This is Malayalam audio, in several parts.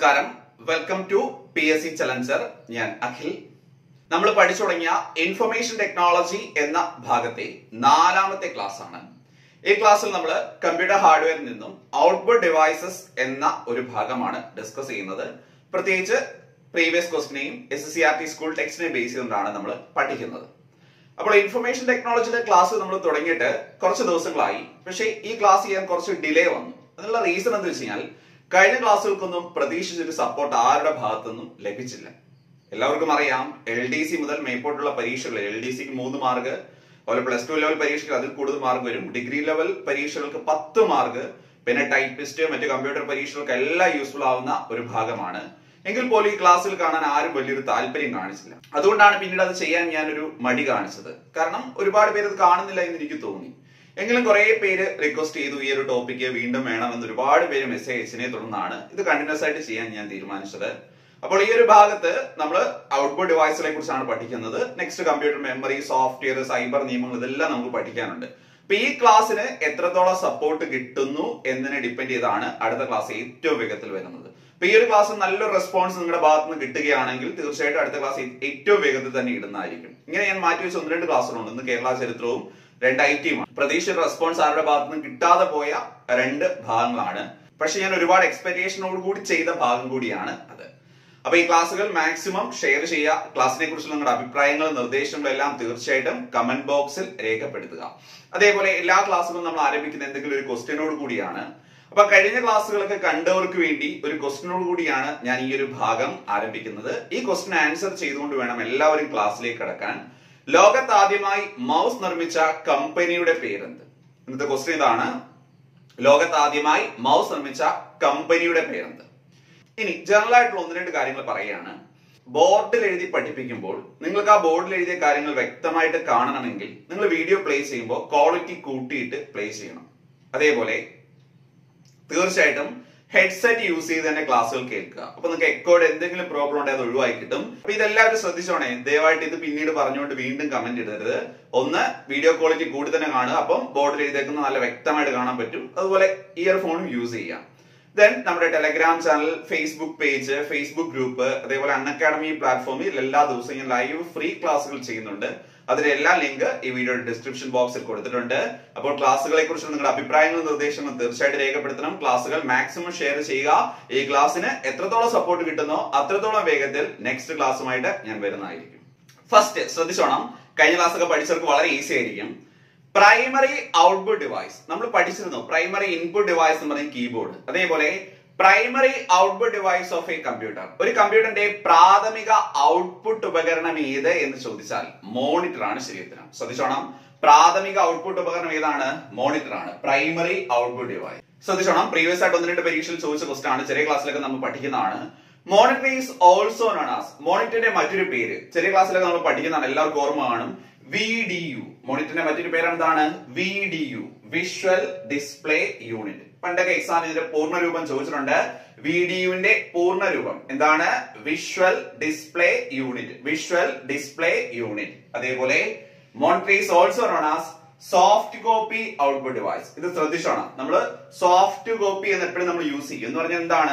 നമസ്കാരം welcome to P S C challenger ഞാൻ അഖിൽ നമ്മൾ പഠിച്ചു തുടങ്ങിയ ഇൻഫർമേഷൻ ടെക്നോളജി എന്ന ഭാഗത്തെ നാലാമത്തെ ക്ലാസ് ആണ് ഈ ക്ലാസ്സിൽ നമ്മൾ കമ്പ്യൂട്ടർ ഹാർഡ്വെയറിൽ നിന്നും ഔട്ട്പുട്ട് ഡിവൈസസ് എന്ന ഒരു ഭാഗമാണ് ഡിസ്കസ് ചെയ്യുന്നത് പ്രത്യേകിച്ച് പ്രീവിയസ് ക്വസ്റ്റിനെയും S S C R T school ടെക്സ്റ്റിനെയും ബേസ് ചെയ്തുകൊണ്ടാണ് നമ്മൾ പഠിക്കുന്നത് അപ്പോൾ ഇൻഫർമേഷൻ ടെക്നോളജിയുടെ ക്ലാസ് നമ്മൾ തുടങ്ങിയിട്ട് കുറച്ച് ദിവസങ്ങളായി പക്ഷേ ഈ ക്ലാസ് ചെയ്യാൻ കുറച്ച് ഡിലേ വന്നു അതിനുള്ള റീസൺ എന്ന് വെച്ച് കഴിഞ്ഞാൽ കഴിഞ്ഞ ക്ലാസ്സുകൾക്കൊന്നും പ്രതീക്ഷിച്ചൊരു സപ്പോർട്ട് ആരുടെ ഭാഗത്തുനിന്നും ലഭിച്ചില്ല എല്ലാവർക്കും അറിയാം എൽ ഡി സി മുതൽ മേപ്പോട്ടുള്ള പരീക്ഷകൾ എൽ ഡി സിക്ക് മൂന്ന് മാർക്ക് അതുപോലെ പ്ലസ് ടു ലെവൽ പരീക്ഷകൾ അതിൽ കൂടുതൽ മാർക്ക് വരും ഡിഗ്രി ലെവൽ പരീക്ഷകൾക്ക് പത്ത് മാർക്ക് പിന്നെ ടൈപ്പിസ്റ്റ് മറ്റ് കമ്പ്യൂട്ടർ പരീക്ഷകൾക്ക് എല്ലാം യൂസ്ഫുൾ ആവുന്ന ഒരു ഭാഗമാണ് എങ്കിൽ പോലും ഈ ക്ലാസ്സിൽ കാണാൻ ആരും വലിയൊരു താല്പര്യം കാണിച്ചില്ല അതുകൊണ്ടാണ് പിന്നീട് അത് ചെയ്യാൻ ഞാനൊരു മടി കാണിച്ചത് കാരണം ഒരുപാട് പേര് അത് കാണുന്നില്ല എന്ന് എനിക്ക് തോന്നി എങ്കിലും കുറെ പേര് റിക്വസ്റ്റ് ചെയ്തു ഈ ഒരു ടോപ്പിക്ക് വീണ്ടും വേണമെന്ന് ഒരുപാട് പേര് മെസ്സേജ് അയച്ചതിനെ തുടർന്നാണ് ഇത് കണ്ടിന്യൂസ് ആയിട്ട് ചെയ്യാൻ ഞാൻ തീരുമാനിച്ചത് അപ്പോൾ ഈ ഒരു ഭാഗത്ത് നമ്മൾ ഔട്ട്പുട്ട് ഡിവൈസുകളെ കുറിച്ചാണ് പഠിക്കുന്നത് next computer memory software cyber നിയമങ്ങൾ ഇതെല്ലാം നമുക്ക് പഠിക്കാനുണ്ട് അപ്പൊ ഈ ക്ലാസ്സിന് എത്രത്തോളം സപ്പോർട്ട് കിട്ടുന്നു എന്നതിനെ ഡിപ്പെൻഡ് ചെയ്താണ് അടുത്ത ക്ലാസ് ഏറ്റവും വേഗത്തിൽ വരുന്നത് അപ്പൊ ഈ ഒരു ക്ലാസ് നല്ലൊരു റെസ്പോൺസ് നിങ്ങളുടെ ഭാഗത്ത് നിന്ന് കിട്ടുകയാണെങ്കിൽ തീർച്ചയായിട്ടും അടുത്ത ക്ലാസ് ഏറ്റവും വേഗത്തിൽ തന്നെ ഇടുന്നതായിരിക്കും ഇങ്ങനെ ഞാൻ മാറ്റി വെച്ച ഒന്ന് രണ്ട് ക്ലാസ്സുകളുണ്ട് ഇന്ന് കേരള ചരിത്രവും രണ്ട് ഐ ടിയുമാണ് പ്രതീക്ഷിച്ച റെസ്പോൺസ് ആരുടെ ഭാഗത്ത് നിന്ന് കിട്ടാതെ പോയ രണ്ട് ഭാഗങ്ങളാണ് പക്ഷെ ഞാൻ ഒരുപാട് എക്സ്പെക്ടേഷനോട് കൂടി ചെയ്ത ഭാഗം കൂടിയാണ് അത് അപ്പൊ ഈ ക്ലാസ്സുകൾ മാക്സിമം ഷെയർ ചെയ്യുക ക്ലാസ്സിനെ കുറിച്ചുള്ള നിങ്ങളുടെ അഭിപ്രായങ്ങളും നിർദ്ദേശങ്ങളും എല്ലാം തീർച്ചയായിട്ടും കമന്റ് ബോക്സിൽ രേഖപ്പെടുത്തുക അതേപോലെ എല്ലാ ക്ലാസ്സുകളും നമ്മൾ ആരംഭിക്കുന്ന എന്തെങ്കിലും ഒരു ക്വസ്റ്റ്യനോട് കൂടിയാണ് അപ്പൊ കഴിഞ്ഞ ക്ലാസ്സുകളൊക്കെ കണ്ടവർക്ക് വേണ്ടി ഒരു ക്വസ്റ്റ്യനോട് കൂടിയാണ് ഞാൻ ഈ ഒരു ഭാഗം ആരംഭിക്കുന്നത് ഈ ക്വസ്റ്റ്യൻ ആൻസർ ചെയ്തുകൊണ്ട് വേണം എല്ലാവരും ക്ലാസ്സിലേക്ക് കടക്കാൻ ലോകത്ത് ആദ്യമായി മൗസ് നിർമ്മിച്ച കമ്പനിയുടെ പേരെന്ത് ഇന്നത്തെ ക്വസ്റ്റ്യൻ ഇതാണ് ലോകത്ത് ആദ്യമായി മൗസ് നിർമ്മിച്ച കമ്പനിയുടെ പേരെന്ത് ഇനി ജനറൽ ആയിട്ടുള്ള ഒന്ന് രണ്ട് കാര്യങ്ങൾ പറയുകയാണ് ബോർഡിൽ എഴുതി പഠിപ്പിക്കുമ്പോൾ നിങ്ങൾക്ക് ആ ബോർഡിൽ എഴുതിയ കാര്യങ്ങൾ വ്യക്തമായിട്ട് കാണണമെങ്കിൽ നിങ്ങൾ വീഡിയോ പ്ലേ ചെയ്യുമ്പോൾ ക്വാളിറ്റി കൂട്ടിയിട്ട് പ്ലേ ചെയ്യണം അതേപോലെ തീർച്ചയായിട്ടും ഹെഡ്സെറ്റ് യൂസ് ചെയ്ത് തന്നെ ക്ലാസ്സുകൾ കേൾക്കുക അപ്പൊ നിങ്ങൾക്ക് എക്കോയുടെ എന്തെങ്കിലും പ്രോബ്ലം ഉണ്ടെങ്കിൽ അത് ഒഴിവാക്കി കിട്ടും അപ്പൊ ഇതെല്ലാവരും ശ്രദ്ധിച്ചോണേ ദയവായിട്ട് ഇത് പിന്നീട് പറഞ്ഞുകൊണ്ട് വീണ്ടും കമന്റ് ഇടരുത് ഒന്ന് വീഡിയോ ക്വാളിറ്റി കൂടി തന്നെ കാണുക അപ്പം ബോർഡിൽ എഴുതിയേക്കുന്ന നല്ല വ്യക്തമായിട്ട് കാണാൻ പറ്റും അതുപോലെ ഇയർഫോണും യൂസ് ചെയ്യാം ദെൻ നമ്മുടെ Telegram channel Facebook page Facebook group അതേപോലെ അൺ അക്കാഡമി പ്ലാറ്റ്ഫോമിൽ എല്ലാ ദിവസവും ഞാൻ ലൈവ് ഫ്രീ ക്ലാസ്സുകൾ ചെയ്യുന്നുണ്ട് അതിന്റെ എല്ലാ ലിങ്ക് ഈ വീഡിയോയുടെ ഡിസ്ക്രിപ്ഷൻ ബോക്സിൽ കൊടുത്തിട്ടുണ്ട് അപ്പോൾ ക്ലാസ്സുകളെ കുറിച്ച് നിങ്ങളുടെ അഭിപ്രായങ്ങളും നിർദ്ദേശങ്ങളും തീർച്ചയായിട്ടും രേഖപ്പെടുത്തണം ക്ലാസ്സുകൾ മാക്സിമം ഷെയർ ചെയ്യുക ഈ ക്ലാസ്സിന് എത്രത്തോളം സപ്പോർട്ട് കിട്ടുന്നോ അത്രത്തോളം വേഗത്തിൽ നെക്സ്റ്റ് ക്ലാസ്സുമായിട്ട് ഞാൻ വരുന്നതായിരിക്കും ഫസ്റ്റ് ശ്രദ്ധിച്ചോണം കഴിഞ്ഞ ക്ലാസ്സൊക്കെ പഠിച്ചവർക്ക് വളരെ ഈസി ആയിരിക്കും പ്രൈമറി ഔട്ട്പുട്ട് ഡിവൈസ് നമ്മൾ പഠിച്ചിരുന്നു പ്രൈമറി ഇൻപുട്ട് ഡിവൈസ് എന്ന് പറയുന്ന കീബോർഡ് അതേപോലെ primary output device of a computer ഒരു കമ്പ്യൂട്ടറിന്റെ പ്രാഥമിക ഔട്ട്പുട്ട് ഉപകരണം ഏത് എന്ന് ചോദിച്ചാൽ മോണിറ്റർ ആണ് ശരിയത്തിനം ശ്രദ്ധിച്ചോണം പ്രാഥമിക ഔട്ട്പുട്ട് ഉപകരണം ഏതാണ് മോണിറ്റർ ആണ് പ്രൈമറി ഔട്ട്പുട്ട് ഡിവൈസ് ശ്രദ്ധിച്ചോണം പ്രീവിയസ് ആയിട്ട് ഒന്ന് രണ്ട് പരീക്ഷയിൽ ചോദിച്ച ക്വസ്റ്റൻ ആണ് ചെറിയ ക്ലാസ്സിലൊക്കെ നമ്മൾ പഠിക്കുന്നതാണ് monitor is also known as മോണിറ്ററിന്റെ മറ്റൊരു പേര് ചെറിയ ക്ലാസ്സിലൊക്കെ നമ്മൾ പഠിക്കുന്നതാണ് എല്ലാവർക്കും ഓർമ്മ കാണും വി ഡി യു മോണിറ്ററിന്റെ മറ്റൊരു പേര് എന്താണ് V D U visual display unit പണ്ടൊക്കെ എക്സാം ഇതിന്റെ പൂർണ്ണരൂപം ചോദിച്ചിട്ടുണ്ട് വി ഡി യുവിന്റെ പൂർണ്ണരൂപം എന്താണ് visual display unit visual display unit അതേപോലെ monitor is also known as soft copy output device ഇത് ശ്രദ്ധിച്ചോണം നമ്മൾ സോഫ്റ്റ് കോപ്പി എന്ന് എപ്പോഴും നമ്മൾ യൂസ് ചെയ്യും എന്ന് പറഞ്ഞാൽ എന്താണ്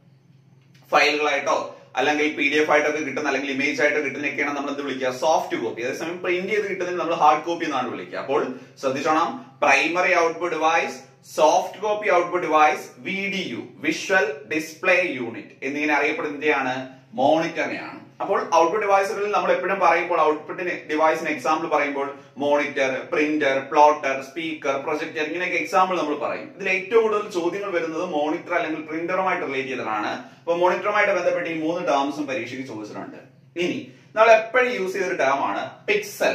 ഫയലുകളായിട്ടോ അല്ലെങ്കിൽ പി ഡി എഫ് ആയിട്ടൊക്കെ കിട്ടുന്ന അല്ലെങ്കിൽ ഇമേജ് ആയിട്ടോ കിട്ടുന്നൊക്കെയാണ് നമ്മൾ എന്ത് വിളിക്കുക സോഫ്റ്റ് കോപ്പി അതേസമയം പ്രിന്റ് ചെയ്ത് കിട്ടുന്നതിന് നമ്മൾ ഹാർഡ് കോപ്പി എന്നാണ് വിളിക്കുക അപ്പോൾ ശ്രദ്ധിച്ചോണം primary output device soft copy output device V D U visual display unit എന്നിങ്ങനെ അറിയപ്പെടുന്നതാണ് മോണിറ്ററിനെയാണ് അപ്പോൾ ഔട്ട്പുട്ട് ഡിവൈസുകളിൽ നമ്മൾ എപ്പോഴും പറയുമ്പോൾ ഔട്ട്പുട്ടിന് ഡിവൈസിന് എക്സാമ്പിൾ പറയുമ്പോൾ monitor printer plotter speaker projector ഇങ്ങനെയൊക്കെ എക്സാമ്പിൾ നമ്മൾ പറയും ഇതിൽ ഏറ്റവും കൂടുതൽ ചോദ്യങ്ങൾ വരുന്നത് മോണിറ്റർ അല്ലെങ്കിൽ പ്രിന്ററുമായിട്ട് റിലേറ്റ് ചെയ്തതാണ് അപ്പൊ മോണിറ്ററുമായിട്ട് ബന്ധപ്പെട്ട് ഈ മൂന്ന് ടേംസും പരീക്ഷയ്ക്ക് ചോദിച്ചിട്ടുണ്ട് ഇനി നമ്മൾ എപ്പോഴും യൂസ് ചെയ്തൊരു ടേം ആണ് പിക്സൽ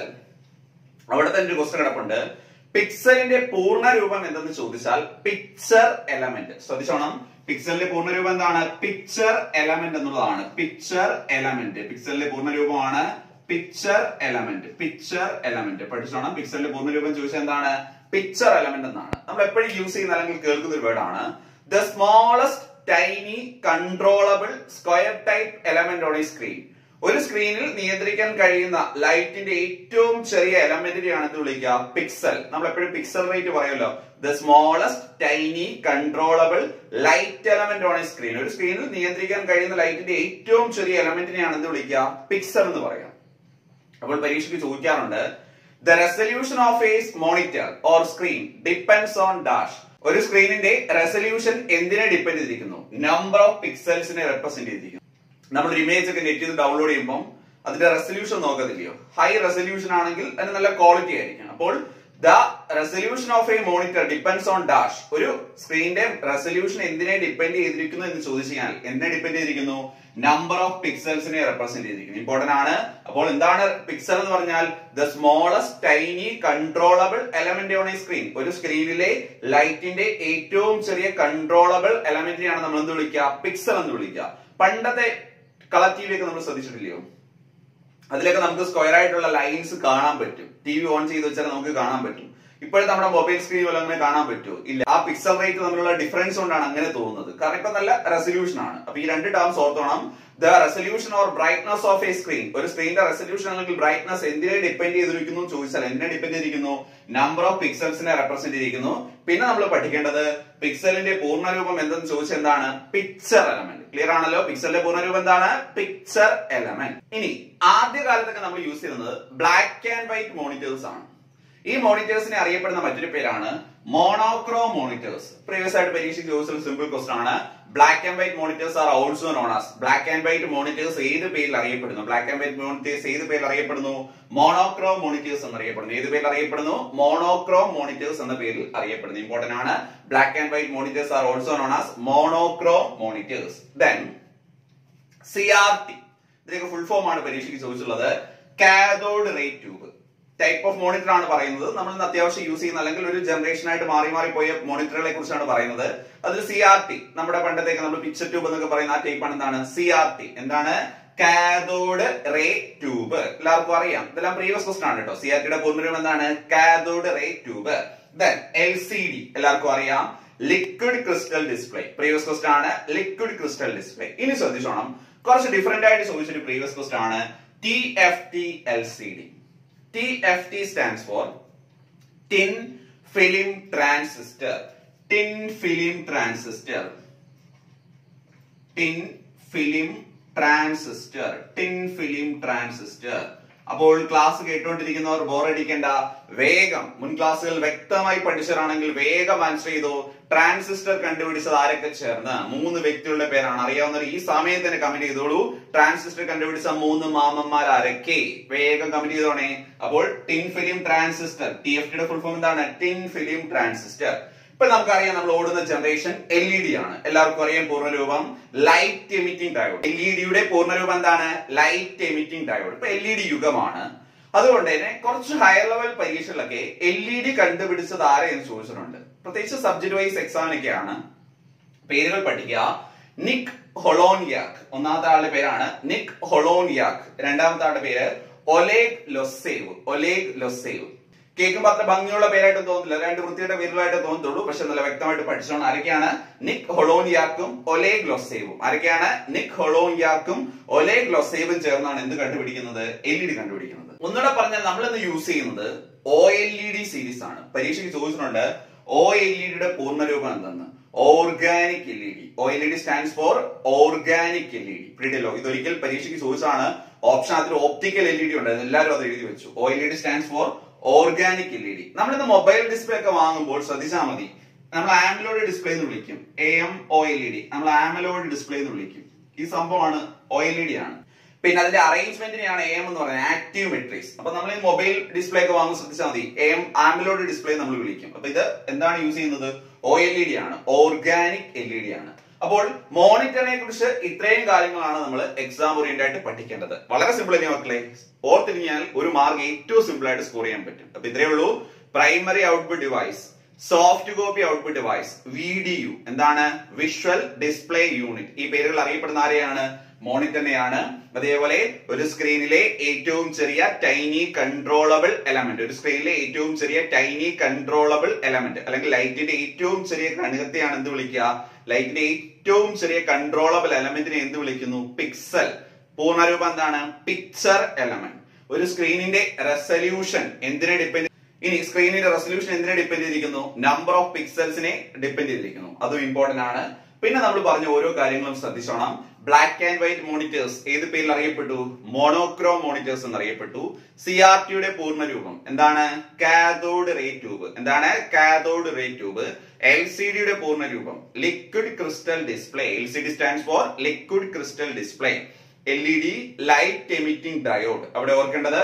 അവിടെ തന്നെ ഒരു ക്വസ്റ്റൻ കിടപ്പുണ്ട് പിക്സലിന്റെ പൂർണ്ണ രൂപം എന്തെന്ന് ചോദിച്ചാൽ പിക്ചർ എലമെന്റ് ശ്രദ്ധിച്ചോണം പിക്സലിന്റെ പൂർണ്ണരൂപം എന്താണ് പിക്ചർ എലമെന്റ് എന്നുള്ളതാണ് പിക്ചർ എലമെന്റ് പിക്സലിന്റെ പൂർണ്ണരൂപമാണ് പിക്ചർ എലമെന്റ് പിക്ചർ എലമെന്റ് പഠിച്ചോണം പിക്സലിന്റെ പൂർണ്ണരൂപം ചോദിച്ചാൽ എന്താണ് പിക്ചർ എലമെന്റ് എന്നാണ് നമ്മൾ എപ്പോഴും യൂസ് ചെയ്യുന്ന അല്ലെങ്കിൽ കേൾക്കുന്ന ഒരു വേർഡാണ് the smallest tiny controllable square type element on ഈ സ്ക്രീൻ ഒരു സ്ക്രീനിൽ നിയന്ത്രിക്കാൻ കഴിയുന്ന ലൈറ്റിന്റെ ഏറ്റവും ചെറിയ എലമെന്റിനെയാണ് എന്ത് വിളിക്കുക പിക്സൽ നമ്മൾ എപ്പോഴും പിക്സൽ റേറ്റ് പറയുമല്ലോ the smallest tiny controllable light element on a screen ഒരു സ്ക്രീനിൽ നിയന്ത്രിക്കാൻ കഴിയുന്ന ലൈറ്റിന്റെ ഏറ്റവും ചെറിയ എലമെന്റിനെയാണ് എന്ത് വിളിക്കുക പിക്സൽ എന്ന് പറയാം അപ്പോൾ പരീക്ഷയ്ക്ക് ചോദിക്കാറുണ്ട് the resolution of a monitor or screen depends on dash ഒരു സ്ക്രീനിന്റെ റെസൊല്യൂഷൻ എന്തിനെ ഡിപ്പെൻഡ് ചെയ്തിരിക്കുന്നു നമ്പർ ഓഫ് പിക്സൽസിനെ റെപ്രസെന്റ് ചെയ്തിരിക്കുന്നു നമ്മൾ ഒരു ഇമേജ് ഒക്കെ നെറ്റ് ചെയ്ത് ഡൗൺലോഡ് ചെയ്യുമ്പോൾ അതിന്റെ റെസൊല്യൂഷൻ നോക്കത്തില്ലയോ ഹൈ റെസൊല്യൂഷൻ ആണെങ്കിൽ അതിന് നല്ല ക്വാളിറ്റി ആയിരിക്കും അപ്പോൾ the resolution of a monitor depends on dash ഒരു സ്ക്രീനിന്റെ റെസൊല്യൂഷൻ എന്തിനെ ഡിപ്പെൻഡ് ചെയ്തിരിക്കുന്നു എന്ന് ചോദിച്ചു കഴിഞ്ഞാൽ എന്തിനെ ഡിപ്പെൻഡ് ചെയ്തിരിക്കുന്നു നമ്പർ ഓഫ് പിക്സൽസിനെ റെപ്രസെന്റ് ചെയ്തിരിക്കുന്നു ഇമ്പോർട്ടന്റ് ആണ് അപ്പോൾ എന്താണ് പിക്സൽ എന്ന് പറഞ്ഞാൽ the smallest tiny controllable element on a screen ഒരു സ്ക്രീനിലെ ലൈറ്റിന്റെ ഏറ്റവും ചെറിയ കൺട്രോളബിൾ എലമെന്റിനെയാണ് നമ്മൾ എന്ത് വിളിക്കുക പിക്സൽ എന്ന് വിളിക്കുക പണ്ടത്തെ കളർ ടി വി ഒക്കെ നമ്മൾ ശ്രദ്ധിച്ചിട്ടില്ലയോ അതിലൊക്കെ നമുക്ക് സ്ക്വയർ ആയിട്ടുള്ള ലൈൻസ് കാണാൻ പറ്റും ടി വി ഓൺ ചെയ്ത് വെച്ചാൽ നമുക്ക് കാണാൻ പറ്റും ഇപ്പോഴത്തെ നമ്മുടെ മൊബൈൽ സ്ക്രീൻ പോലെ അങ്ങനെ കാണാൻ പറ്റുമോ ഇല്ല ആ പിക്സൽ റേറ്റ് തമ്മിലുള്ള ഡിഫറൻസ് കൊണ്ടാണ് അങ്ങനെ തോന്നുന്നത് കാരണം ഇപ്പൊ നല്ല റെസൊല്യൂഷൻ ആണ് അപ്പൊ ഈ രണ്ട് ടേംസ് ഓർത്തോണം the resolution or brightness of a screen ഒരു സ്ക്രീനിന്റെ റെസൊല്യൂഷൻ അല്ലെങ്കിൽ ബ്രൈറ്റ്നസ് എന്തിനെ ഡിപ്പെൻഡ് ചെയ്തിരിക്കുന്നു എന്ന് ചോദിച്ചാൽ എന്തിനെ ഡിപ്പെൻഡ് ചെയ്തിരിക്കുന്നു നമ്പർ ഓഫ് പിക്സൽസിനെ റെപ്രസെന്റ് ചെയ്തിരിക്കുന്നു പിന്നെ നമ്മൾ പഠിക്കേണ്ടത് പിക്സലിന്റെ പൂർണ്ണരൂപം എന്തെന്ന് ചോദിച്ചാൽ എന്താണ് പിക്ചർ എലമെന്റ് ക്ലിയർ ആണല്ലോ പിക്സലിന്റെ പൂർണ്ണരൂപം എന്താണ് പിക്ചർ എലമെന്റ് ഇനി ആദ്യ കാലത്തൊക്കെ നമ്മൾ യൂസ് ചെയ്യുന്നത് ബ്ലാക്ക് ആൻഡ് വൈറ്റ് മോണിറ്റേഴ്സ് ആണ് ഈ മോണിറ്റേഴ്സിനെ അറിയപ്പെടുന്ന മറ്റൊരു പേരാണ് മോണോക്രോം മോണിറ്റേഴ്സ് പ്രീവിയസ് ആയിട്ട് പരീക്ഷയ്ക്ക് ചോദിച്ച സിമ്പിൾ ക്വസ്റ്റൻ ആണ് black and white monitors are also known as black and white monitors ഏത് പേരിൽ അറിയപ്പെടുന്നു ബ്ലാക്ക് ആൻഡ് വൈറ്റ് മോണിറ്റേഴ്സ് ഏത് പേരിൽ അറിയപ്പെടുന്നു മോണോക്രോം മോണിറ്റേഴ്സ് എന്ന് അറിയപ്പെടുന്നു ഏത് പേരിൽ അറിയപ്പെടുന്നു മോണോക്രോം മോണിറ്റേഴ്സ് എന്ന പേരിൽ അറിയപ്പെടുന്നു ഇമ്പോർട്ടന്റ് ആണ് black and white monitors are also known as monochrome monitors then C R T ഇതിലേക്ക് ഫുൾ ഫോം ആണ് പരീക്ഷയ്ക്ക് ചോദിച്ചിട്ടുള്ളത് cathode ray tube type of monitor ആണ് പറയുന്നത് നമ്മൾ ഇന്ന് അത്യാവശ്യം യൂസ് ചെയ്യുന്ന അല്ലെങ്കിൽ ഒരു ജനറേഷൻ ആയിട്ട് മാറി മാറി പോയ മോണിറ്ററുകളെ കുറിച്ചാണ് പറയുന്നത് അതിൽ സി ആർ ടി നമ്മുടെ പണ്ടത്തേക്ക് നമ്മൾ പിക്ചർ ട്യൂബ് എന്നൊക്കെ പറയുന്ന ആ ടൈപ്പ് ആണ് എന്താണ് സി ആർ ടി എന്താണ് കാഥോഡ് റേ ട്യൂബ് എല്ലാവർക്കും അറിയാം ഇതെല്ലാം പ്രീവിയസ് ക്വസ്റ്റൻ ആണ് കേട്ടോ സി ആർ ടിയുടെ പൂർണ്ണരൂപം എന്താണ് cathode ray tube then L C D എല്ലാവർക്കും അറിയാം liquid crystal display previous question ആണ് ലിക്വിഡ് ക്രിസ്റ്റൽ ഡിസ്പ്ലേ ഇനി ശ്രദ്ധിച്ചോണം കുറച്ച് ഡിഫറെന്റ് ആയിട്ട് ചോദിച്ചൊരു പ്രീവിയസ് ക്വസ്റ്റൻ ആണ് T F T L C D T F T stands for thin film transistor thin film transistor thin film transistor thin film transistor അപ്പോൾ ക്ലാസ് കേട്ടുകൊണ്ടിരിക്കുന്നവർ ബോറടിക്കേണ്ട വേഗം മുൻ ക്ലാസ്സുകൾ വ്യക്തമായി പഠിച്ചവരാണെങ്കിൽ വേഗം ആൻസർ ചെയ്തു ട്രാൻസിസ്റ്റർ കണ്ടുപിടിച്ചത് ആരൊക്കെ ചേർന്ന് മൂന്ന് വ്യക്തികളുടെ പേരാണ് അറിയാവുന്നവർ ഈ സമയത്ത് തന്നെ കമന്റ് ചെയ്തോളൂ ട്രാൻസിസ്റ്റർ കണ്ടുപിടിച്ച മൂന്ന് മാമന്മാർ ആരൊക്കെ വേഗം കമന്റ് ചെയ്തോണേ അപ്പോൾ thin film transistor T F ടിയുടെ ഫുൾ ഫോം എന്താണ് ടിൻ ഫിലിം ട്രാൻസിസ്റ്റർ ഇപ്പൊ നമുക്കറിയാം നമ്മൾ ഓടുന്ന ജനറേഷൻ എൽ ഇ ഡി ആണ് എല്ലാവർക്കും അറിയാം പൂർണ്ണരൂപം light emitting diode L E ഡിയുടെ പൂർണ്ണരൂപം എന്താണ് ലൈറ്റ് എമിറ്റിംഗ് ഡയോഡ് ഇപ്പൊ എൽ ഇ ഡി യുഗമാണ് അതുകൊണ്ട് തന്നെ കുറച്ച് ഹയർ ലെവൽ പരീക്ഷകളിലൊക്കെ എൽ ഇ ഡി കണ്ടുപിടിച്ചത് ആരെ എന്ന് ചോദിച്ചിട്ടുണ്ട് പ്രത്യേകിച്ച് സബ്ജക്ട് വൈസ് എക്സാമിനൊക്കെയാണ് പേരുകൾ പഠിക്കുക നിക് ഹൊളോനിയാക് ഒന്നാമത്തെ ആളുടെ പേരാണ് നിക് ഹൊളോനിയാക് രണ്ടാമത്തെ ആളുടെ പേര് ഒലേഗ് ലൊസേവ് ഒലേഗ് ലൊസേവ് കേൾക്കുമ്പോൾ അത്ര ഭംഗിയുള്ള പേരായിട്ട് തോന്നില്ല രണ്ട് വൃത്തിയുടെ പേരുകളായിട്ട് തോന്നത്തുള്ളൂ പക്ഷെ നല്ല വ്യക്തമായിട്ട് പഠിച്ചോണം ആരൊക്കെയാണ് നിക് ഹൊളോനിയാക്കും ഒലേ ഗ്ലോസേവും ആരൊക്കെയാണ് നിക് ഹൊളോനിയാക്കും ഒലേ ഗ്ലോസേവും ചേർന്നാണ് എന്ത് കണ്ടുപിടിക്കുന്നത് എൽ ഇ ഡി കണ്ടുപിടിക്കുന്നത് ഒന്നുകൂടെ പറഞ്ഞാൽ നമ്മൾ ഇന്ന് യൂസ് ചെയ്യുന്നത് O L E D series ആണ് പരീക്ഷയ്ക്ക് ചോദിച്ചിട്ടുണ്ട് ഒ എൽ ഇ ഡിയുടെ പൂർണ്ണരൂപം എന്തെന്ന് organic L E D O L E D stands for organic L E D പിടിയല്ലോ ഇതൊരിക്കൽ പരീക്ഷയ്ക്ക് ചോദിച്ചാണ് ഓപ്ഷൻ അതിൽ ഓപ്റ്റിക്കൽ എൽ ഇ ഡി ഉണ്ട് എല്ലാവരും അത് എഴുതി വെച്ചു O L E D stands for organic L E D നമ്മളിന്ന് മൊബൈൽ ഡിസ്പ്ലേ ഒക്കെ വാങ്ങുമ്പോൾ ശ്രദ്ധിച്ചാൽ മതി നമ്മൾ ആമലോഡ് ഡിസ്പ്ലേ എന്ന് വിളിക്കും A M O L E D നമ്മൾ ആമലോഡ് ഡിസ്പ്ലേ എന്ന് വിളിക്കും ഈ സംഭവമാണ് ഒ എൽ ഇ ഡി ആണ് പിന്നെ അതിന്റെ അറേഞ്ച്മെന്റിനെയാണ് എ എം എന്ന് പറയുന്നത് ആക്റ്റീവ് മെട്രിക്സ് അപ്പൊ നമ്മൾ ഈ മൊബൈൽ ഡിസ്പ്ലേ ഒക്കെ വാങ്ങുമ്പോൾ ശ്രദ്ധിച്ചാൽ മതി എ എം ആമലോഡ് ഡിസ്പ്ലേ നമ്മൾ വിളിക്കും അപ്പൊ ഇത് എന്താണ് യൂസ് ചെയ്യുന്നത് ഒ എൽ ഇ ഡി ആണ് ഓർഗാനിക് എൽ ഇ ഡി ആണ് അപ്പോൾ മോണിറ്ററിനെ കുറിച്ച് ഇത്രയും കാര്യങ്ങളാണ് നമ്മൾ എക്സാം ഓറിയന്റ് ആയിട്ട് പഠിക്കേണ്ടത് വളരെ സിമ്പിൾ തന്നെ മക്കളെ ഓർത്തിരിഞ്ഞാൽ ഒരു മാർക്ക് ഏറ്റവും സിമ്പിൾ ആയിട്ട് സ്കോർ ചെയ്യാൻ പറ്റും അപ്പൊ ഇത്രയേ ഉള്ളൂ primary output device soft copy output device V D U എന്താണ് വിഷ്വൽ ഡിസ്പ്ലേ യൂണിറ്റ് ഈ പേരുകൾ അറിയപ്പെടുന്ന ആരെയാണ് മോണിറ്ററിനെയാണ് അതേപോലെ ഒരു സ്ക്രീനിലെ ഏറ്റവും ചെറിയ ടൈനി കൺട്രോളബിൾ എലമെന്റ് ഒരു സ്ക്രീനിലെ ഏറ്റവും ചെറിയ ടൈനി കൺട്രോളബിൾ എലമെന്റ് അല്ലെങ്കിൽ ലൈറ്റിന്റെ ഏറ്റവും ചെറിയ കണികത്തെയാണ് എന്ത് വിളിക്കുക ലൈറ്റിന്റെ ഏറ്റവും ചെറിയ കൺട്രോളബിൾ എലമെന്റിനെ എന്ത് വിളിക്കുന്നു പിക്സൽ പൂർണ്ണരൂപം എന്താണ് പിക്ചർ എലമെന്റ് ഒരു സ്ക്രീനിന്റെ റെസല്യൂഷൻ എന്തിനെ ഡിപ്പെൻഡ് ഇനി സ്ക്രീനിന്റെ റെസൊല്യൂഷൻ എന്തിനെ ഡിപ്പെൻഡ് ചെയ്തിരിക്കുന്നു നമ്പർ ഓഫ് പിക്സൽസിനെ ഡിപ്പെൻഡ് ചെയ്തിരിക്കുന്നു അതും ഇമ്പോർട്ടന്റ് ആണ് പിന്നെ നമ്മൾ പറഞ്ഞ ഓരോ കാര്യങ്ങളും ശ്രദ്ധിച്ചോണം ബ്ലാക്ക് ആൻഡ് വൈറ്റ് മോണിറ്റേഴ്സ് ഏത് പേരിൽ അറിയപ്പെട്ടു മോണോക്രോം മോണിറ്റേഴ്സ് എന്നറിയപ്പെട്ടു സി ആർ ടിയുടെ പൂർണ്ണരൂപം എന്താണ് കാഥോഡ് റേ ട്യൂബ് എന്താണ് cathode ray tube L C ഡിയുടെ പൂർണ്ണരൂപം liquid crystal display L C D stands for liquid crystal display L E D light emitting diode അവിടെ ഓർക്കേണ്ടത്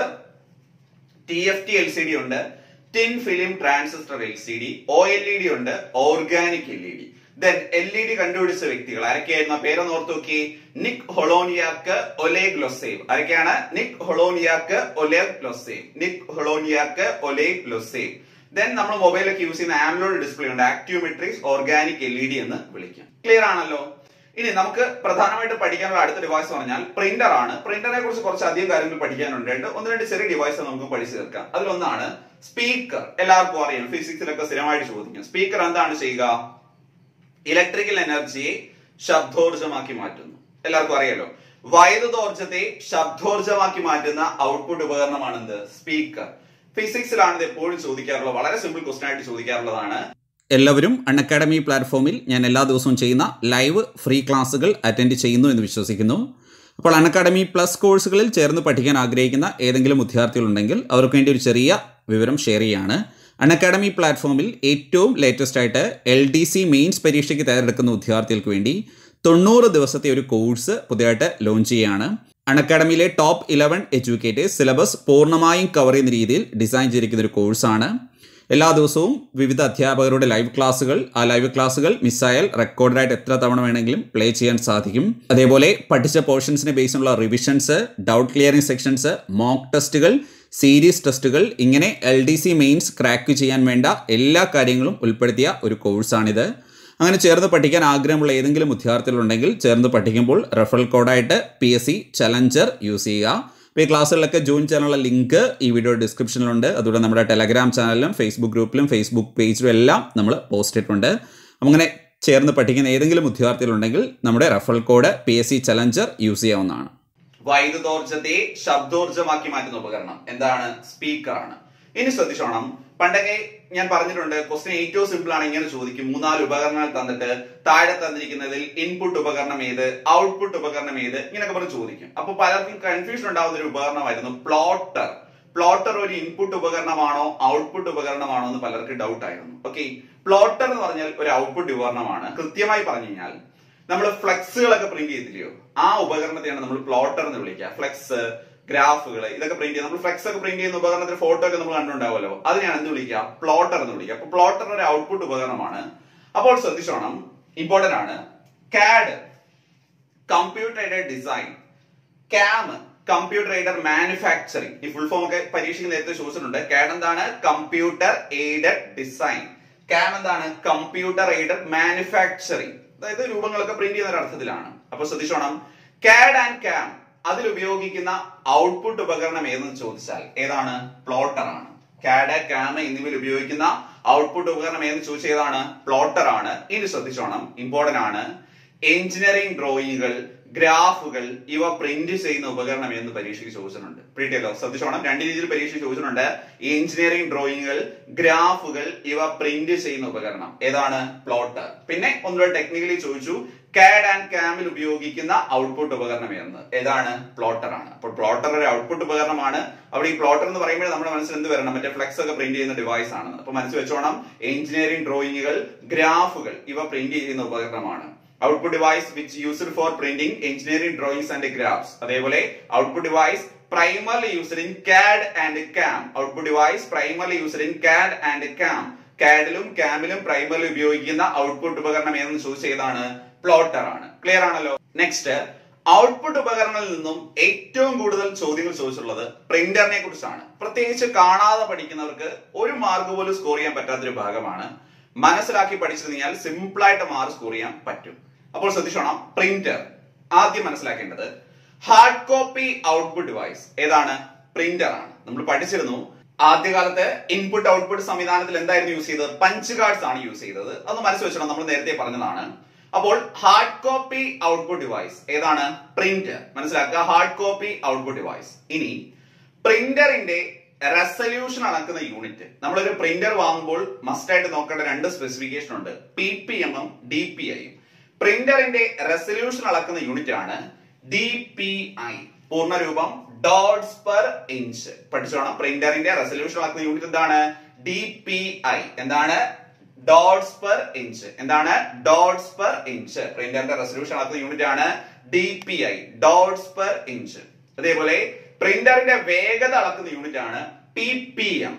T F T L C D ഉണ്ട് thin film transistor L C D O L E D ഉണ്ട് organic L E D then L E D കണ്ടുപിടിച്ച വ്യക്തികൾ ആരൊക്കെയായിരുന്നു ആ പേരൊന്ന് ഓർത്ത് നോക്കി നിക് ഹൊളോനിയാക്ക് ഒലേഗ് ലൊസേവ് ആരൊക്കെയാണ് Nick Holonyak Oleg Losev Nick Holonyak Oleg Losev then നമ്മൾ മൊബൈലൊക്കെ യൂസ് ചെയ്യുന്ന ആംലോഡ് ഡിസ്പ്ലേ ഉണ്ട് active matrix organic L E D എന്ന് വിളിക്കും ക്ലിയർ ആണല്ലോ ഇനി നമുക്ക് പ്രധാനമായിട്ട് പഠിക്കാനുള്ള അടുത്ത ഡിവൈസ് പറഞ്ഞാൽ പ്രിന്റർ ആണ് പ്രിന്ററിനെ കുറിച്ച് കുറച്ച് അധികം കാര്യങ്ങൾ പഠിക്കാനുണ്ട് ഒന്ന് രണ്ട് ചെറിയ ഡിവൈസ് നമുക്ക് പഠിച്ചു തീർക്കാം അതിലൊന്നാണ് സ്പീക്കർ എല്ലാവർക്കും അറിയാം ഫിസിക്സിലൊക്കെ സ്ഥിരമായിട്ട് ചോദിക്കും സ്പീക്കർ എന്താണ് ചെയ്യുക ഇലക്ട്രിക്കൽ എനർജിയെ ശബ്ദോർജമാക്കി മാറ്റുന്നു എല്ലാവർക്കും അറിയാലോ വൈദ്യുതോർജത്തെ ശബ്ദോർജമാക്കി മാറ്റുന്ന ഔട്ട്പുട്ട് ഉപകരണമാണ് എന്ത് സ്പീക്കർ ഫിസിക്സിലാണ് ഇത് എപ്പോഴും ചോദിക്കാറുള്ളത് വളരെ സിമ്പിൾ ക്വസ്റ്റൻ ആയിട്ട് ചോദിക്കാറുള്ളതാണ് എല്ലാവരും അൺ അക്കാഡമി പ്ലാറ്റ്ഫോമിൽ ഞാൻ എല്ലാ ദിവസവും ചെയ്യുന്ന ലൈവ് ഫ്രീ ക്ലാസ്സുകൾ അറ്റൻഡ് ചെയ്യുന്നു എന്ന് വിശ്വസിക്കുന്നു അപ്പോൾ അൺ അക്കാഡമി പ്ലസ് കോഴ്സുകളിൽ ചേർന്ന് പഠിക്കാൻ ആഗ്രഹിക്കുന്ന ഏതെങ്കിലും വിദ്യാർത്ഥികളുണ്ടെങ്കിൽ അവർക്ക് വേണ്ടി ഒരു ചെറിയ വിവരം ഷെയർ ചെയ്യാണ് അൺ അക്കാഡമി പ്ലാറ്റ്ഫോമിൽ ഏറ്റവും ലേറ്റസ്റ്റ് ആയിട്ട് എൽ ഡി സി മെയിൻസ് പരീക്ഷയ്ക്ക് തയ്യാറെടുക്കുന്ന വിദ്യാർത്ഥികൾക്ക് വേണ്ടി തൊണ്ണൂറ് ദിവസത്തെ ഒരു കോഴ്സ് പുതിയതായിട്ട് ലോഞ്ച് ചെയ്യുകയാണ് അൺ അക്കാഡമിയിലെ ടോപ്പ് ഇലവൻ എഡ്യൂക്കേറ്റേഴ്സ് സിലബസ് പൂർണ്ണമായും കവർ ചെയ്യുന്ന രീതിയിൽ ഡിസൈൻ ചെയ്തിരിക്കുന്ന ഒരു കോഴ്സാണ് എല്ലാ ദിവസവും വിവിധ അധ്യാപകരുടെ ലൈവ് ക്ലാസ്സുകൾ ആ ലൈവ് ക്ലാസ്സുകൾ മിസ്സായാൽ റെക്കോർഡായിട്ട് എത്ര തവണ വേണമെങ്കിലും പ്ലേ ചെയ്യാൻ സാധിക്കും അതേപോലെ പഠിച്ച പോർഷൻസിനെ ബേസിലുള്ള revisions doubt clearing sections mock ടെസ്റ്റുകൾ സീരീസ് ടെസ്റ്റുകൾ ഇങ്ങനെ L D C mains crack ചെയ്യാൻ വേണ്ട എല്ലാ കാര്യങ്ങളും ഉൾപ്പെടുത്തിയ ഒരു കോഴ്സാണിത് അങ്ങനെ ചേർന്ന് പഠിക്കാൻ ആഗ്രഹമുള്ള ഏതെങ്കിലും വിദ്യാർത്ഥികളുണ്ടെങ്കിൽ ചേർന്ന് പഠിക്കുമ്പോൾ റെഫറൽ കോഡായിട്ട് P S C challenger use ചെയ്യുക അപ്പോൾ ഈ ക്ലാസ്സുകളിലൊക്കെ ജോയിൻ ചെയ്യാനുള്ള ലിങ്ക് ഈ വീഡിയോ ഡിസ്ക്രിപ്ഷനിലുണ്ട് അതുപോലെ നമ്മുടെ ടെലഗ്രാം ചാനലിലും ഫേസ്ബുക്ക് ഗ്രൂപ്പിലും ഫേസ്ബുക്ക് പേജിലും എല്ലാം നമ്മൾ പോസ്റ്റ് ചെയ്തിട്ടുണ്ട് അപ്പം അങ്ങനെ ചേർന്ന് പഠിക്കുന്ന ഏതെങ്കിലും വിദ്യാർത്ഥികളുണ്ടെങ്കിൽ നമ്മുടെ referral code P S C challenger use ചെയ്യാവുന്നതാണ് വൈദ്യുതോർജത്തെ ശബ്ദോർജമാക്കി മാറ്റുന്ന ഉപകരണം എന്താണ് സ്പീക്കർ ആണ് ഇനി ശ്രദ്ധിച്ചോണം പണ്ടൊക്കെ ഞാൻ പറഞ്ഞിട്ടുണ്ട് ക്വസ്റ്റ്യൻ ഏറ്റവും സിമ്പിൾ ആണ് ഇങ്ങനെ ചോദിക്കും മൂന്നാല് ഉപകരണങ്ങൾ തന്നിട്ട് താഴെ തന്നിരിക്കുന്നതിൽ ഇൻപുട്ട് ഉപകരണം ഏത് ഔട്ട്പുട്ട് ഉപകരണം ഏത് ഇങ്ങനെയൊക്കെ പറഞ്ഞ് ചോദിക്കും അപ്പൊ പലർക്കും കൺഫ്യൂഷൻ ഉണ്ടാവുന്ന ഒരു ഉപകരണമായിരുന്നു പ്ലോട്ടർ പ്ലോട്ടർ ഒരു ഇൻപുട്ട് ഉപകരണമാണോ ഔട്ട്പുട്ട് ഉപകരണമാണോ എന്ന് പലർക്ക് ഡൗട്ട് ആയിരുന്നു ഓക്കെ പ്ലോട്ടർ എന്ന് പറഞ്ഞാൽ ഒരു ഔട്ട്പുട്ട് ഉപകരണമാണ് കൃത്യമായി പറഞ്ഞു കഴിഞ്ഞാൽ നമ്മൾ ഫ്ലെക്സുകളൊക്കെ പ്രിന്റ് ചെയ്തില്ലയോ ആ ഉപകരണത്തെയാണ് നമ്മൾ പ്ലോട്ടർ എന്ന് വിളിക്കുക ഫ്ലെക്സ് ഗ്രാഫുകൾ ഇതൊക്കെ പ്രിന്റ് ചെയ്യുക നമ്മൾ ഫ്ലെക്സ് ഒക്കെ പ്രിന്റ് ചെയ്യുന്ന ഉപകരണത്തിന് ഫോട്ടോ ഒക്കെ നമ്മൾ കണ്ടുണ്ടാവുമല്ലോ അതിനെയാണ് എന്ത് വിളിക്കുക പ്ലോട്ടർ എന്ന് വിളിക്കുക അപ്പൊ പ്ലോട്ടർ ഒരു ഔട്ട്പുട്ട് ഉപകരണമാണ് അപ്പോൾ ശ്രദ്ധിച്ചോണം ഇമ്പോർട്ടന്റ് ആണ് CAD computer aided design CAM computer aided manufacturing ഈ ഫുൾ ഫോം ഒക്കെ പരീക്ഷയ്ക്ക് നേരത്തെ ചോദിച്ചിട്ടുണ്ട് കാഡ് എന്താണ് കമ്പ്യൂട്ടർ എയ്ഡഡ് ഡിസൈൻ ക്യാം എന്താണ് കമ്പ്യൂട്ടർ എയ്ഡഡ് മാനുഫാക്ചറിങ് അതായത് രൂപങ്ങളൊക്കെ പ്രിന്റ് ചെയ്യുന്ന ഒരു അർത്ഥത്തിലാണ് അപ്പൊ ശ്രദ്ധിച്ചോണം കാഡ് ആൻഡ് ക്യാം അതിൽ ഉപയോഗിക്കുന്ന ഔട്ട്പുട്ട് ഉപകരണം ഏതെന്ന് ചോദിച്ചാൽ ഏതാണ് പ്ലോട്ടർ ആണ് കാഡ് ക്യാം എന്നിവയിൽ ഉപയോഗിക്കുന്ന ഔട്ട്പുട്ട് ഉപകരണം ഏതെന്ന് ചോദിച്ചാൽ ഏതാണ് പ്ലോട്ടർ ആണ് ഇനി ശ്രദ്ധിച്ചോണം ഇമ്പോർട്ടന്റ് ആണ് എഞ്ചിനീയറിംഗ് ഡ്രോയിങ്ങുകൾ ഗ്രാഫുകൾ ഇവ പ്രിന്റ് ചെയ്യുന്ന ഉപകരണം എന്ന് പരീക്ഷയ്ക്ക് ചോദിച്ചിട്ടുണ്ട് പ്രീട്ടിയല്ലോ ശ്രദ്ധിച്ചോണം രണ്ട് രീതിയിൽ പരീക്ഷയ്ക്ക് ചോദിച്ചിട്ടുണ്ട് എഞ്ചിനീയറിംഗ് ഡ്രോയിങ്ങുകൾ ഗ്രാഫുകൾ ഇവ പ്രിന്റ് ചെയ്യുന്ന ഉപകരണം ഏതാണ് പ്ലോട്ടർ പിന്നെ ഒന്നുകൂടെ ടെക്നിക്കലി ചോദിച്ചു കാഡ് ആൻഡ് ക്യാമിൽ ഉപയോഗിക്കുന്ന ഔട്ട്പുട്ട് ഉപകരണം എന്ന് ഏതാണ് പ്ലോട്ടർ ആണ് അപ്പോൾ പ്ലോട്ടർ ഒരു ഔട്ട്പുട്ട് ഉപകരണമാണ് അവിടെ ഈ പ്ലോട്ടർ എന്ന് പറയുമ്പോൾ നമ്മുടെ മനസ്സിൽ എന്ത് വരണം മറ്റേ ഫ്ലെക്സ് ഒക്കെ പ്രിന്റ് ചെയ്യുന്ന ഡിവൈസ് ആണ് അപ്പൊ മനസ്സിൽ വെച്ചോണം എഞ്ചിനീയറിംഗ് ഡ്രോയിങ്ങുകൾ ഗ്രാഫുകൾ ഇവ പ്രിന്റ് ചെയ്യുന്ന ഉപകരണമാണ് output device which used for printing engineering drawings and graphs അതേപോലെ output device primarily used in CAD and CAM output device primarily used in CAD and CAM കാഡിലും ക്യാമിലും പ്രൈമറിലും ഉപയോഗിക്കുന്ന ഔട്ട്പുട്ട് ഉപകരണം ഏതെന്ന് ചോദിച്ച ഏതാണ് പ്ലോട്ടർ ആണ് ക്ലിയർ ആണല്ലോ നെക്സ്റ്റ് ഔട്ട്പുട്ട് ഉപകരണങ്ങളിൽ നിന്നും ഏറ്റവും കൂടുതൽ ചോദ്യങ്ങൾ ചോദിച്ചിട്ടുള്ളത് പ്രിന്ററിനെ കുറിച്ചാണ് പ്രത്യേകിച്ച് കാണാതെ പഠിക്കുന്നവർക്ക് ഒരു മാർക്ക് പോലും സ്കോർ ചെയ്യാൻ പറ്റാത്തൊരു ഭാഗമാണ് മനസ്സിലാക്കി പഠിച്ചിരുന്നാൽ സിമ്പിൾ ആയിട്ട് മാർക്ക് സ്കോർ ചെയ്യാൻ പറ്റും അപ്പോൾ ശ്രദ്ധിച്ചോണം പ്രിന്റർ ആദ്യം മനസ്സിലാക്കേണ്ടത് ഹാർഡ് കോപ്പി ഔട്ട്പുട്ട് ഡിവൈസ് ഏതാണ് പ്രിന്റർ ആണ് നമ്മൾ പഠിച്ചിരുന്നു ആദ്യകാലത്ത് ഇൻപുട്ട് ഔട്ട്പുട്ട് സംവിധാനത്തിൽ എന്തായിരുന്നു യൂസ് ചെയ്തത് പഞ്ച് കാർഡ്സ് ആണ് യൂസ് ചെയ്തത് അത് മനസ്സിൽ വെച്ചോണം നമ്മൾ നേരത്തെ പറഞ്ഞതാണ് അപ്പോൾ ഹാർഡ് കോപ്പി ഔട്ട്പുട്ട് ഡിവൈസ് ഏതാണ് പ്രിന്റർ മനസ്സിലാക്കുക ഹാർഡ് കോപ്പി ഔട്ട്പുട്ട് ഡിവൈസ് ഇനി പ്രിന്ററിന്റെ റെസല്യൂഷൻ അളക്കുന്ന യൂണിറ്റ് നമ്മളൊരു പ്രിന്റർ വാങ്ങുമ്പോൾ മസ്റ്റ് ആയിട്ട് നോക്കേണ്ട രണ്ട് സ്പെസിഫിക്കേഷൻ ഉണ്ട് പി പി എമ്മും ഡി പി ഐയും പ്രിന്ററിന്റെ റെസല്യൂഷൻ അളക്കുന്ന യൂണിറ്റ് ആണ് ഡി പി ഐ പൂർണ്ണരൂപം ഡോട്ട്സ് പെർ ഇഞ്ച് പഠിച്ചോണം പ്രിന്ററിന്റെ റെസല്യൂഷൻ അളക്കുന്ന യൂണിറ്റ് എന്താണ് ഡി പി ഐ എന്താണ് ഡോട്ട്സ് പെർ ഇഞ്ച് എന്താണ് ഡോട്ട്സ് പെർ ഇഞ്ച് പ്രിന്ററിന്റെ റെസൊല്യൂഷൻ അളക്കുന്ന യൂണിറ്റ് ആണ് D P I dots per inch അതേപോലെ പ്രിന്ററിന്റെ വേഗത അളക്കുന്ന യൂണിറ്റ് ആണ് പി പി എം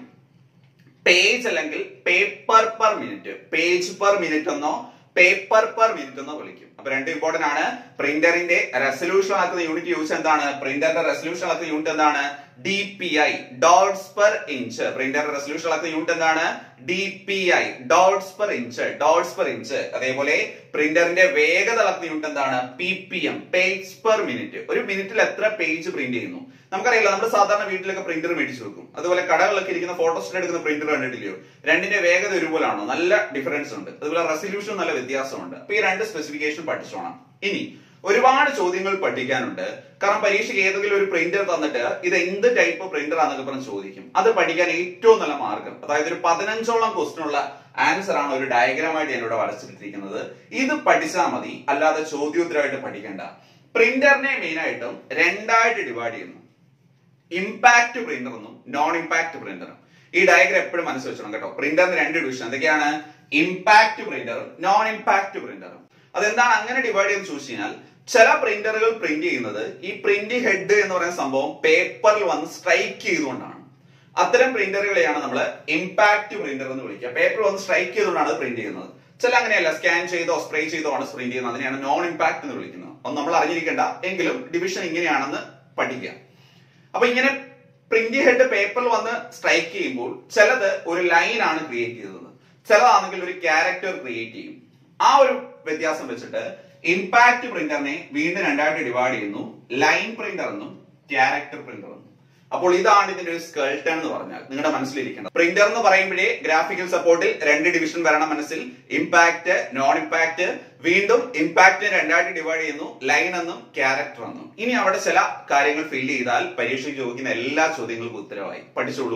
പേജ് അല്ലെങ്കിൽ paper per minute page per minute എന്നോ പേപ്പർ പെർ മിനിറ്റ് എന്നോ വിളിക്കും അപ്പൊ രണ്ട് ഇമ്പോർട്ടന്റ് ആണ് പ്രിന്ററിന്റെ റെസൊല്യൂഷൻ ആക്കുന്ന യൂണിറ്റ് യൂസ് എന്താണ് പ്രിന്ററിന്റെ റെസൊല്യൂഷൻ ആക്കുന്ന യൂണിറ്റ് എന്താണ് D P I dots per inch പ്രിന്ററിന്റെ റെസൊല്യൂഷൻ ആക്കുന്ന യൂണിറ്റ് എന്താണ് D P I dots per inch dots per inch അതേപോലെ പ്രിന്ററിന്റെ വേഗത അളക്കുന്ന യൂണിറ്റ് എന്താണ് P P M page per minute ഒരു മിനിറ്റിൽ എത്ര പേജ് പ്രിന്റ് ചെയ്യുന്നു നമുക്കറിയില്ല നമ്മൾ സാധാരണ വീട്ടിലൊക്കെ പ്രിന്റർ മേടിച്ചു വെക്കും അതുപോലെ കടകളിലൊക്കെ ഇരിക്കുന്ന ഫോട്ടോസ്റ്റാറ്റ് എടുക്കുന്ന പ്രിന്റർ കണ്ടിട്ടില്ലയോ രണ്ടിന്റെ വേഗത ഒരുപോലാണോ നല്ല ഡിഫറൻസ് ഉണ്ട് അതുപോലെ റെസൊല്യൂഷൻ നല്ല വ്യത്യാസമുണ്ട് അപ്പൊ ഈ രണ്ട് സ്പെസിഫിക്കേഷൻ പഠിച്ചോണം ഇനി ഒരുപാട് ചോദ്യങ്ങൾ പഠിക്കാനുണ്ട് കാരണം പരീക്ഷയ്ക്ക് ഏതെങ്കിലും ഒരു പ്രിന്റർ തന്നിട്ട് ഇത് എന്ത് ടൈപ്പ് പ്രിന്റർ ആണെന്നൊക്കെ പറഞ്ഞ് ചോദിക്കും അത് പഠിക്കാൻ ഏറ്റവും നല്ല മാർഗം അതായത് ഒരു പതിനഞ്ചോളം ക്വസ്റ്റ്യൻ ഉള്ള ആൻസർ ആണ് ഒരു ഡയഗ്രാമായിട്ട് ഞാൻ ഇവിടെ വരച്ചിട്ടിരിക്കുന്നത് ഇത് പഠിച്ചാൽ മതി അല്ലാതെ ചോദ്യോത്തരമായിട്ട് പഠിക്കേണ്ട പ്രിന്ററിനെ മെയിൻ ആയിട്ടും രണ്ടായിട്ട് ഡിവൈഡ് ചെയ്യുന്നു ഇമ്പാക്ട് പ്രിന്റർ എന്നും നോൺ ഇമ്പാക്ട് പ്രിന്ററും ഈ ഡയഗ്രം എപ്പോഴും മനസ്സിൽ വെച്ചോണം കേട്ടോ പ്രിന്ററിന് രണ്ട് ഡിവിഷൻ എന്തൊക്കെയാണ് ഇമ്പാക്ട് പ്രിന്ററും നോൺ ഇമ്പാക്ട് പ്രിന്ററും അതെന്താണ് അങ്ങനെ ഡിവൈഡ് ചെയ്ത് ചോദിച്ചു കഴിഞ്ഞാൽ ചില പ്രിന്ററുകൾ പ്രിന്റ് ചെയ്യുന്നത് ഈ പ്രിന്റ് ഹെഡ് എന്ന് പറയുന്ന സംഭവം പേപ്പറിൽ വന്ന് സ്ട്രൈക്ക് ചെയ്തുകൊണ്ടാണ് അത്തരം പ്രിന്ററുകളെയാണ് നമ്മൾ ഇമ്പാക്ട് പ്രിന്റർ എന്ന് വിളിക്കുക പേപ്പർ വന്ന് സ്ട്രൈക്ക് ചെയ്തുകൊണ്ടാണ് പ്രിന്റ് ചെയ്യുന്നത് ചില അങ്ങനെയല്ല സ്കാൻ ചെയ്തോ സ്പ്രേ ചെയ്തോ ആണ് പ്രിന്റ് ചെയ്യുന്നത് അതിനെയാണ് നോൺ ഇമ്പാക്ട് എന്ന് വിളിക്കുന്നത് ഒന്ന് നമ്മൾ അറിഞ്ഞിരിക്കേണ്ട എങ്കിലും ഡിവിഷൻ ഇങ്ങനെയാണെന്ന് പഠിക്കുക അപ്പൊ ഇങ്ങനെ പ്രിന്റ് ഹെഡ് പേപ്പറിൽ വന്ന് സ്ട്രൈക്ക് ചെയ്യുമ്പോൾ ചിലത് ഒരു ലൈൻ ആണ് ക്രിയേറ്റ് ചെയ്തത് ചിലതാണെങ്കിൽ ഒരു ക്യാരക്ടർ ക്രിയേറ്റ് ചെയ്യും ആ ഒരു വ്യത്യാസം വെച്ചിട്ട് ഇമ്പാക്ട് പ്രിന്ററിനെ വീണ്ടും രണ്ടായിട്ട് ഡിവൈഡ് ചെയ്യുന്നു ലൈൻ പ്രിന്റർ എന്നും ക്യാരക്ടർ പ്രിന്റർ എന്നും അപ്പോൾ ഇതാണ് ഇതിന്റെ ഒരു സ്കേൾട്ടൺ എന്ന് പറഞ്ഞാൽ നിങ്ങളുടെ മനസ്സിലിരിക്കേണ്ടത് പ്രിന്റർ എന്ന് പറയുമ്പോഴേ ഗ്രാഫിക്കൽ സപ്പോർട്ടിൽ രണ്ട് ഡിവിഷൻ വരണം മനസ്സിൽ ഇമ്പാക്ട് നോൺ ഇമ്പാക്ട് വീണ്ടും ഇമ്പാക്റ്റിനെ രണ്ടായിട്ട് ഡിവൈഡ് ചെയ്യുന്നു ലൈൻ എന്നും ക്യാരക്ടർ എന്നും ഇനി അവിടെ ചില കാര്യങ്ങൾ ഫില്ല് ചെയ്താൽ പരീക്ഷയ്ക്ക് ചോദിക്കുന്ന എല്ലാ ചോദ്യങ്ങൾക്കും ഉത്തരവായി പഠിച്ചോളൂ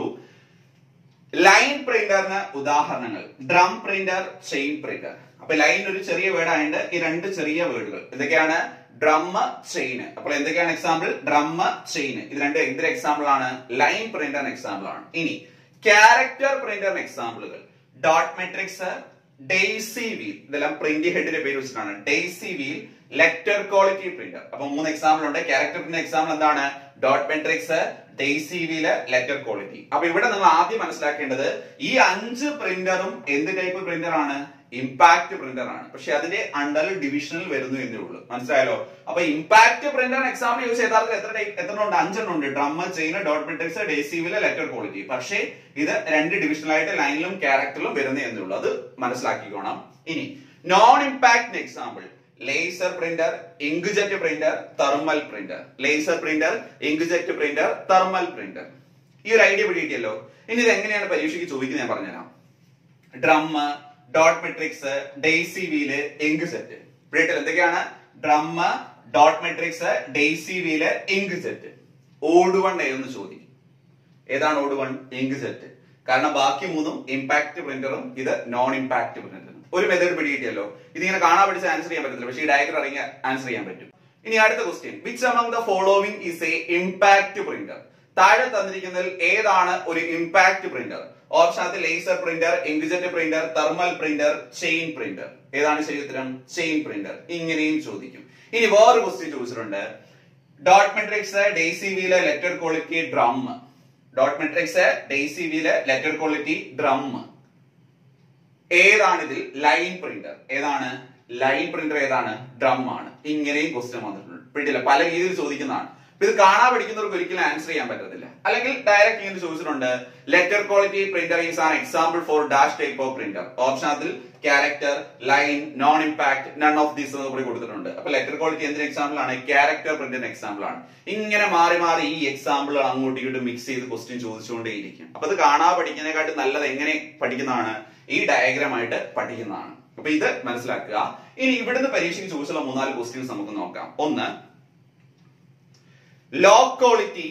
ലൈൻ പ്രിന്ററിന് ഉദാഹരണങ്ങൾ ഡ്രം പ്രിന്റർ ചെയിൻ പ്രിന്റർ അപ്പൊ ലൈൻ ഒരു ചെറിയ വേർഡ് ആയതുകൊണ്ട് ഈ രണ്ട് ചെറിയ വേർഡുകൾ എന്തൊക്കെയാണ് ഡ്രം ചെയിൻ അപ്പോൾ എന്തൊക്കെയാണ് എക്സാമ്പിൾ ഡ്രം ചെയിൻ ഇത് രണ്ട് എന്തൊരു എക്സാമ്പിൾ ആണ് ലൈൻ പ്രിന്ററിന് എക്സാമ്പിൾ ആണ് ഇനി ക്യാരക്ടർ പ്രിന്ററിന് എക്സാമ്പിളുകൾ ഡോട്ട് മെട്രിക്സ് ഡെയ്സി വീൽ ഇതെല്ലാം പ്രിന്റ് ഹെഡിന്റെ പേര് വെച്ചിട്ടാണ് daisy wheel letter quality printer അപ്പൊ മൂന്ന് എക്സാമ്പിൾ ഉണ്ട് ക്യാരക്ടറിന്റെ എക്സാമ്പിൾ എന്താണ് dot matrix daisy wheel letter quality അപ്പൊ ഇവിടെ നിങ്ങൾ ആദ്യം മനസ്സിലാക്കേണ്ടത് ഈ അഞ്ച് പ്രിന്ററും എന്ത് ടൈപ്പ് പ്രിന്റർ ആണ് ഇമ്പാക്ട് പ്രിന്റർ ആണ് പക്ഷെ അതിന്റെ അണ്ടർ ഡിവിഷനിൽ വരുന്നു എന്നേ ഉള്ളൂ മനസ്സിലായല്ലോ അപ്പൊ ഇമ്പാക്ട് പ്രിന്റർ എക്സാമ്പിൾ യൂസ് ചെയ്താൽ എത്ര ടൈപ്പ് എത്ര ഉണ്ട് അഞ്ചെണ്ണം ഉണ്ട് drum chain dot matrix daisy wheel letter quality പക്ഷേ ഇത് രണ്ട് ഡിവിഷനിലായിട്ട് ലൈനിലും ക്യാരക്ടറിലും വരുന്നേ എന്നേ ഉള്ളൂ അത് മനസ്സിലാക്കിക്കോണം ഇനി non impact example laser printer inkjet printer thermal printer laser printer inkjet printer thermal printer ഈ ഒരു ഐഡിയ പിടിയിട്ടല്ലോ ഇനി ഇത് എങ്ങനെയാണ് പരീക്ഷയ്ക്ക് ചോദിക്കുന്നത് ഞാൻ പറഞ്ഞുതരാം drum dot matrix daisy wheel inkjet പിടിയിട്ടില്ല എന്തൊക്കെയാണ് drum dot matrix daisy wheel inkjet odd one ഏതെന്ന് ചോദിക്കും ഏതാണ് ഓട് വൺ ഇങ്ക് സെറ്റ് കാരണം ബാക്കി മൂന്നും ഇമ്പാക്ട് പ്രിന്ററും ഇത് നോൺ ഇമ്പാക്ട് പ്രിന്ററും ഒരു മെത്തേഡ് പിടികിട്ടിയല്ലോ ഇതിങ്ങനെ കാണാൻ പഠിച്ച് ആൻസർ ചെയ്യാൻ പറ്റത്തില്ല പക്ഷേ ഈ ഡയഗ്രം അറിയാൻ ആൻസർ ചെയ്യാൻ പറ്റും ഇനി അടുത്ത question which among the following is a impact printer താഴെ തന്നിരിക്കുന്നതിൽ ഏതാണ് ഒരു ഇമ്പാക്ട് പ്രിന്റർ ഓപ്ഷനകത്ത് laser printer inkjet printer thermal printer chain printer ഏതാണ് ശരി ഉത്തരം ചെയിൻ പ്രിന്റർ ഇങ്ങനെയും ചോദിക്കും ഇനി വേറൊരു ക്വസ്റ്റ്യൻ ചോദിച്ചിട്ടുണ്ട് dot matrix daisy wheel letter quality drum dot matrix daisy wheel letter quality drum ഏതാണ് ഇതിൽ ലൈൻ പ്രിന്റർ ഏതാണ് ലൈൻ പ്രിന്റർ ഏതാണ് ഡ്രം ആണ് ഇങ്ങനെയും ക്വസ്റ്റ്യൻ വന്നിട്ടുണ്ട് പിടിയില്ല പല രീതിയിൽ ചോദിക്കുന്നതാണ് അപ്പൊ ഇത് കാണാൻ പഠിക്കുന്നവർക്ക് ഒരിക്കലും ആൻസർ ചെയ്യാൻ പറ്റത്തില്ല അല്ലെങ്കിൽ ഡയറക്റ്റ് ഇങ്ങനെ ചോദിച്ചിട്ടുണ്ട് letter quality printer is an example for dash type of printer option അതിൽ character line non impact none of these എന്ന് കൂടി കൊടുത്തിട്ടുണ്ട് അപ്പൊ ലെറ്റർ ക്വാളിറ്റി എന്തിന് എക്സാമ്പിൾ ആണ് ക്യാരക്ടർ പ്രിന്റിന് എക്സാമ്പിൾ ആണ് ഇങ്ങനെ മാറി മാറി ഈ എക്സാമ്പിളുകൾ അങ്ങോട്ടും ഇങ്ങോട്ടും മിക്സ് ചെയ്ത് ക്വസ്റ്റ്യൻ ചോദിച്ചുകൊണ്ടേയിരിക്കും അപ്പൊ അത് കാണാൻ പഠിക്കുന്നതിനെക്കാട്ടും നല്ലത് എങ്ങനെ പഠിക്കുന്നതാണ് ഈ ഡയഗ്രാം ആയിട്ട് പഠിക്കുന്നതാണ് അപ്പൊ ഇത് മനസ്സിലാക്കുക ഇനി ഇവിടുന്ന് പരീക്ഷയ്ക്ക് ചോദിച്ചുള്ള മൂന്നാല് ക്വസ്റ്റ്യൻസ് നമുക്ക് നോക്കാം ഒന്ന് low quality